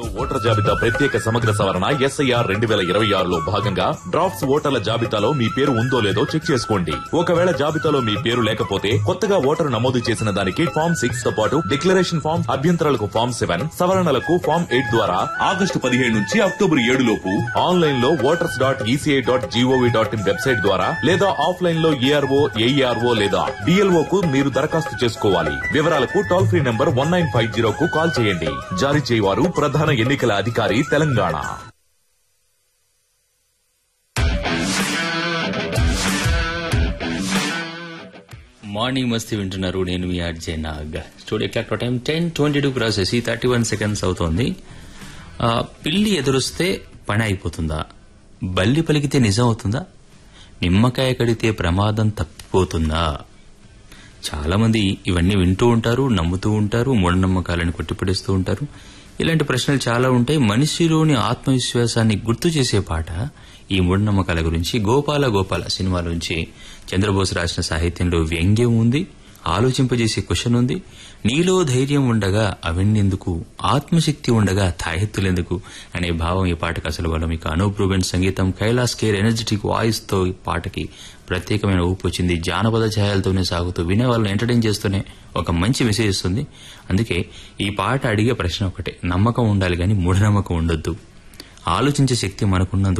voter జాబితా ప్రత్యేక సమగ్ర సవరణ ఎస్ఐఆర్ రెండు వేల ఇరవై ఆరులో భాగంగా డ్రాఫ్ట్స్ ఓటర్ల జాబితాలో మీ పేరు ఉందో లేదో చెక్ చేసుకోండి ఒకవేళ జాబితాలో మీ పేరు లేకపోతే కొత్తగా ఓటరు నమోదు చేసిన దానికి ఫామ్ సిక్స్ తో పాటు డిక్లరేషన్ ఫామ్ అభ్యంతరాలకు ఫామ్ సెవెన్ సవరణలకు ఫామ్ ఎయిట్ ద్వారా ఆగస్టు పదిహేడు నుంచి అక్టోబర్ ఏడు లోపు ఆన్లైన్ లో voters dot ECI dot GOV dot in website ద్వారా లేదా ఆఫ్లైన్ లో ఏఆర్ఓ ఏఈఆర్ఓ లేదా డిఎల్ఓ కు మీరు దరఖాస్తు చేసుకోవాలి వివరాలకు toll free number one nine five zero కు కాల్ చేయండి జారీ చేయవారు ప్రధాన ఎన్నికల అధికారి తెలంగాణ మార్నింగ్ మస్తీ వింటున్నారు నేను మీ RJ Nag studio clock time ten twenty two process ఈ థర్టీ వన్ సెకండ్స్ అవుతోంది ఆ, పిల్లి ఎదురొస్తే పని అయిపోతుందా బల్లి పలికితే నిజం అవుతుందా నిమ్మకాయ కడితే ప్రమాదం తప్పిపోతుందా చాలా మంది ఇవన్నీ వింటూ ఉంటారు నమ్ముతూ ఉంటారు మూఢనమ్మకాలను కొట్టిపడేస్తూ ఉంటారు ఇలాంటి ప్రశ్నలు చాలా ఉంటాయి మనిషిలోని ఆత్మవిశ్వాసాన్ని గుర్తు చేసే పాట ఈ మూఢనమ్మకాల గురించి గోపాల గోపాల సినిమాలోంచి చంద్రబోస్ రాసిన సాహిత్యంలో వ్యంగ్యం ఉంది ఆలోచింపజేసే క్వశ్చన్ ఉంది నీలో ధైర్యం ఉండగా అవన్నెందుకు ఆత్మశక్తి ఉండగా తాయెత్తులెందుకు అనే భావం ఈ పాటకు అసలు బలం ఇక అనూప్ రూబెన్ సంగీతం కైలాస్ కేర్ ఎనర్జెటిక్ వాయిస్ తో ఈ పాటకి ప్రత్యేకమైన ఊపు వచ్చింది జానపద ఛాయలతోనే సాగుతూ వినే వాళ్ళని ఎంటర్టైన్ చేస్తూనే ఒక మంచి మెసేజ్ ఇస్తుంది అందుకే ఈ పాట అడిగే ప్రశ్న ఒకటే నమ్మకం ఉండాలి కానీ మూఢనమ్మకం ఉండొద్దు ఆలోచించే శక్తి మనకున్నందుకు